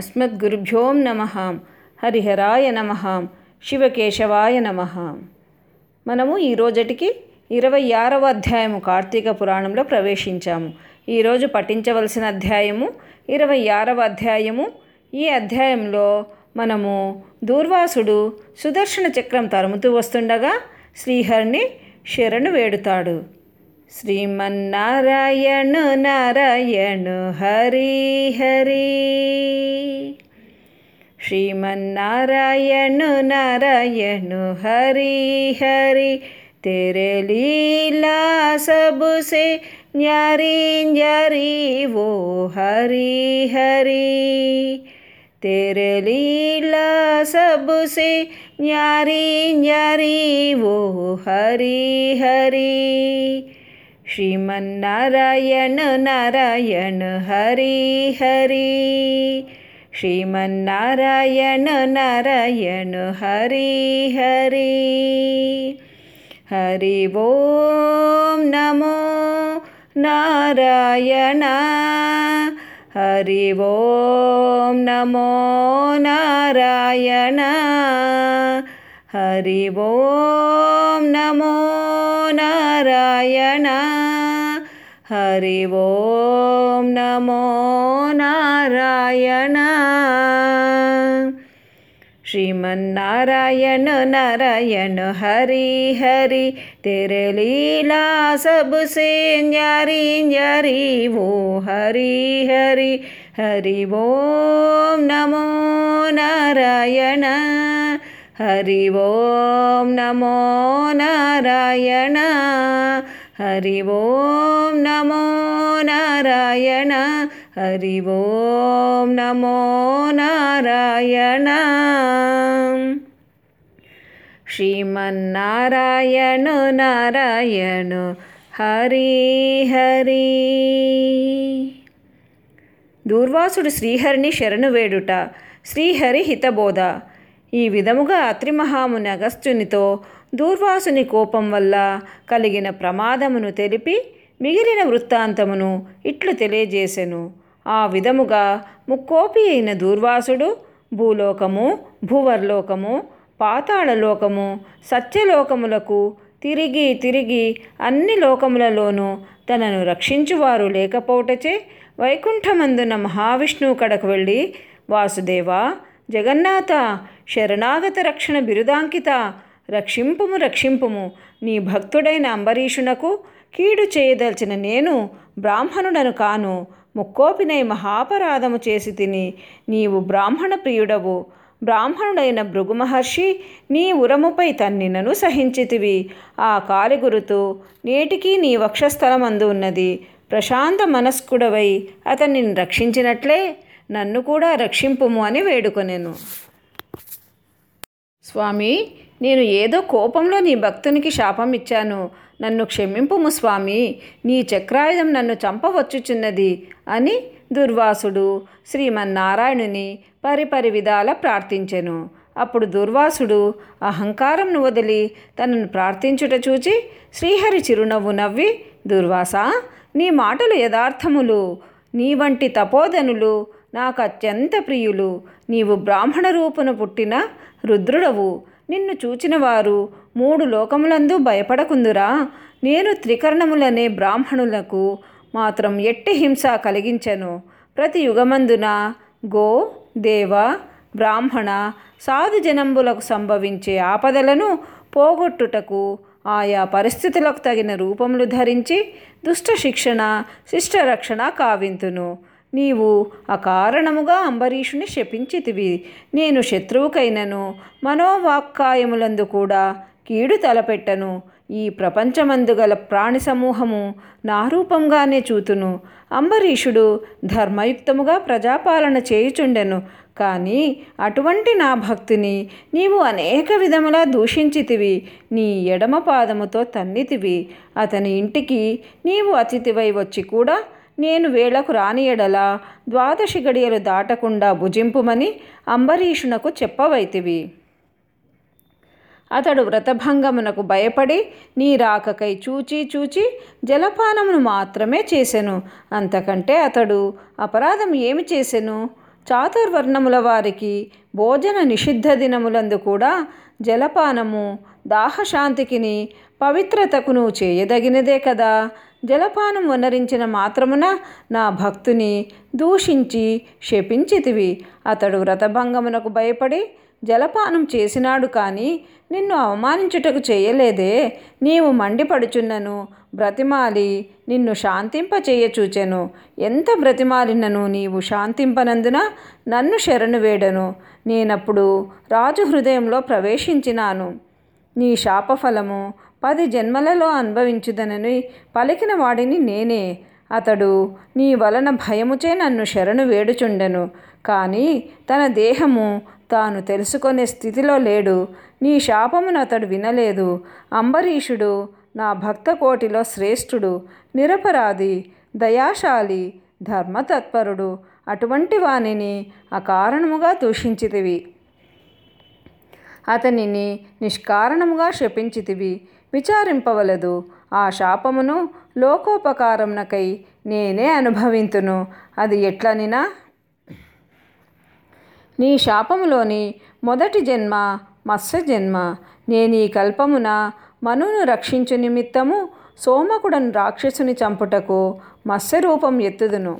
అస్మద్గురుభ్యో నమ హరిహరాయ నమ శివకేశవాయ నమ మనము ఈ రోజటికి ఇరవై ఆరవ అధ్యాయము కార్తీక పురాణంలో ప్రవేశించాము ఈరోజు పఠించవలసిన అధ్యాయము ఇరవై ఆరవ అధ్యాయము ఈ అధ్యాయంలో మనము దూర్వాసుడు సుదర్శన చక్రం తరుముతూ వస్తుండగా శ్రీహరిని శరణు వేడుతాడు శ్రీమన్నారాయణ నారాయణ హరి హరి श्रीमन्नारायण नारायण हरि हरि तेरे लीला सबसे न्यारी न्यारी वो हरि हरि तेरे लीला सबसे न्यारी न्यारी वो हरि हरि श्रीमन्नारायण नारायण हरि हरि श्रीमन्नारायण नारायण हरि हरि हरि ॐ नमो नारायण हरि ॐ नमो नारायण हरि ॐ नमो नारायण हरि ॐ नमो नारायण श्रीमन्नारायण नारायण हरि हरि तेरे लीला सबसे न्यारी न्यारी वो हरि हरि हरि ॐ नमो नारायण हरि ॐ नमो नारायण हरि ॐ नमो नारायण हरि ॐ नमो नारायण श्रीमन्नारायण नारायण हरि हरि దూర్వాసుడు శ్రీహరిని శరణు వేడుట శ్రీహరి హితబోధ ఈ విధముగా అత్రి మహాముని అగస్త్యునితో దూర్వాసుని కోపం వల్ల కలిగిన ప్రమాదమును తెలిపి మిగిలిన వృత్తాంతమును ఇట్లు తెలియజేసెను ఆ విధముగా ముక్కోపి అయిన దూర్వాసుడు భూలోకము భూవర్లోకము పాతాళలోకము సత్యలోకములకు తిరిగి తిరిగి అన్ని లోకములలోనూ తనను రక్షించువారు లేకపోవటచే వైకుంఠమందున మహావిష్ణువు కడకు వెళ్ళి వాసుదేవా జగన్నాథ శరణాగత రక్షణ బిరుదాంకిత రక్షింపుము రక్షింపుము నీ భక్తుడైన అంబరీషునకు కీడు చేయదలిచిన నేను బ్రాహ్మణుడను కాను ముక్కోపినై మహాపరాధము చేసి తిని నీవు బ్రాహ్మణ ప్రియుడవు బ్రాహ్మణుడైన భృగు మహర్షి నీ ఉరముపై తన్నినను సహించితివి ఆ కాలిగురుతు నేటికీ నీ వక్షస్థలమందు ఉన్నది ప్రశాంత మనస్కుడవై అతనిని రక్షించినట్లే నన్ను కూడా రక్షింపుము అని వేడుకొనెను స్వామి నేను ఏదో కోపంలో నీ భక్తునికి శాపం ఇచ్చాను నన్ను క్షమింపుము స్వామి నీ చక్రాయుధం నన్ను చంపవచ్చుచున్నది అని దుర్వాసుడు శ్రీమన్నారాయణుని పరిపరి విధాల ప్రార్థించెను అప్పుడు దుర్వాసుడు అహంకారంను వదిలి తనను ప్రార్థించుట చూచి శ్రీహరి చిరునవ్వు నవ్వి దుర్వాస నీ మాటలు యథార్థములు నీ వంటి తపోధనులు నాకు అత్యంత ప్రియులు నీవు బ్రాహ్మణ రూపున పుట్టిన రుద్రుడవు నిన్ను చూచిన వారు మూడు లోకములందు భయపడకుందురా నేను త్రికరణములనే బ్రాహ్మణులకు మాత్రం ఎట్టి హింస కలిగించను ప్రతి యుగమందున గో దేవ బ్రాహ్మణ సాధు జనంబులకు సంభవించే ఆపదలను పోగొట్టుటకు ఆయా పరిస్థితులకు తగిన రూపములు ధరించి దుష్ట శిక్షణ శిష్ట రక్షణ కావింతును నీవు అకారణముగా అంబరీషుని శపించితివి నేను శత్రువుకైనను మనోవాక్కాయములందు కూడా కీడు తలపెట్టను ఈ ప్రపంచమందు గల ప్రాణి సమూహము నా రూపంగానే చూతును అంబరీషుడు ధర్మయుక్తముగా ప్రజాపాలన చేయుచుండెను కానీ అటువంటి నా భక్తిని నీవు అనేక విధములా దూషించితివి నీ ఎడమ పాదముతో తన్నితివి అతని ఇంటికి నీవు అతిథివై వచ్చి కూడా నేను వేళకు రాని ఎడల ద్వాదశి గడియలు దాటకుండా భుజింపుమని అంబరీషునకు చెప్పవైతివి అతడు వ్రతభంగమునకు భయపడి నీ రాకకై చూచి చూచి జలపానమును మాత్రమే చేసెను అంతకంటే అతడు అపరాధం ఏమి చేసెను చాతుర్వర్ణముల వారికి భోజన నిషిద్ధ దినములందు కూడా జలపానము దాహశాంతికిని పవిత్రతకును చేయదగినదే కదా జలపానం వనరించిన మాత్రమున నా భక్తుని దూషించి శపించితివి అతడు వ్రతభంగమునకు భయపడి జలపానం చేసినాడు కానీ నిన్ను అవమానించుటకు చేయలేదే నీవు మండిపడుచున్నను బ్రతిమాలి నిన్ను శాంతింప చేయచూచెను ఎంత బ్రతిమాలినను నీవు శాంతింపనందున నన్ను శరణు వేడను నేనప్పుడు రాజు హృదయంలో ప్రవేశించినాను నీ శాపఫలము పది జన్మలలో అనుభవించుదనని పలికిన వాడిని నేనే అతడు నీ వలన భయముచే నన్ను శరణు వేడుచుండెను కానీ తన దేహము తాను తెలుసుకునే స్థితిలో లేడు నీ శాపమును అతడు వినలేదు అంబరీషుడు నా భక్త కోటిలో శ్రేష్ఠుడు నిరపరాధి దయాశాలి ధర్మతత్పరుడు అటువంటి వానిని అకారణముగా దూషించితివి అతనిని నిష్కారణముగా శపించితివి విచారింపవలదు ఆ శాపమును లోకోపకారమునకై నేనే అనుభవింతును అది ఎట్లనినా నీ శాపములోని మొదటి జన్మ మత్స్య జన్మ నేను ఈ కల్పమున మనును రక్షించు నిమిత్తము సోమకుడను రాక్షసుని చంపుటకు మత్స్య రూపం ఎత్తుదును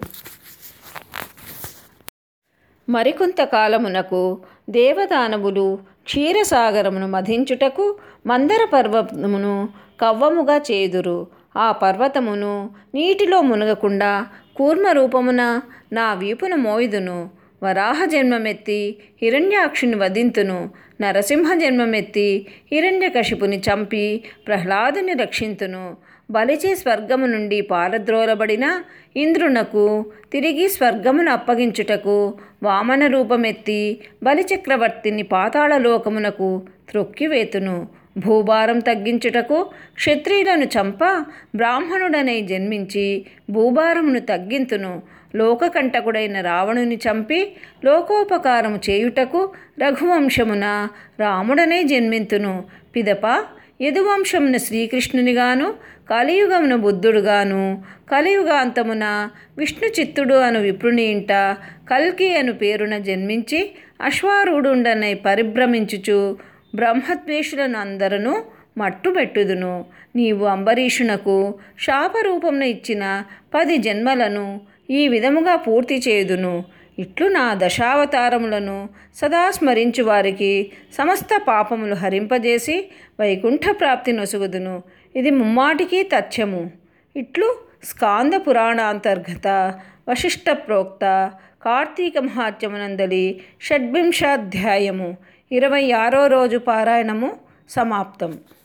మరికొంతకాలమునకు దేవదానవులు క్షీరసాగరమును మధించుటకు మందర పర్వతమును కవ్వముగా చేదురు ఆ పర్వతమును నీటిలో మునగకుండా కూర్మ రూపమున నా వీపును మోయుదును వరాహ జన్మమెత్తి హిరణ్యాక్షుని వధింతును నరసింహ జన్మమెత్తి హిరణ్యకశిపుని చంపి ప్రహ్లాదుని రక్షింతును బలిచే స్వర్గము నుండి పారద్రోలబడిన ఇంద్రునకు తిరిగి స్వర్గమును అప్పగించుటకు వామన రూపమెత్తి బలిచక్రవర్తిని పాతాళలోకమునకు త్రొక్కివేతును భూభారం తగ్గించుటకు క్షత్రియులను చంప బ్రాహ్మణుడనై జన్మించి భూభారమును తగ్గింతును లోకకంటకుడైన రావణుని చంపి లోకోపకారము చేయుటకు రఘువంశమున రాముడనే జన్మింతును పిదప యదువంశమున శ్రీకృష్ణునిగాను కలియుగమున బుద్ధుడుగాను కలియుగాంతమున విష్ణు చిత్తుడు అను విప్రుని ఇంట కల్కి అను పేరున జన్మించి అశ్వారూఢుండనై పరిభ్రమించుచు బ్రహ్మద్వేషులను అందరూ మట్టుబెట్టుదును నీవు అంబరీషునకు శాపరూపమున ఇచ్చిన పది జన్మలను ఈ విధముగా పూర్తి చేయుదును ఇట్లు నా దశావతారములను సదా స్మరించు వారికి సమస్త పాపములు హరింపజేసి వైకుంఠ ప్రాప్తి నొసుగుదును ఇది ముమ్మాటికి తథ్యము ఇట్లు స్కాంద పురాణాంతర్గత వశిష్ట ప్రోక్త కార్తీక మహాత్యమునందలి షడ్వింశాధ్యాయము ఇరవై ఆరో రోజు పారాయణము సమాప్తం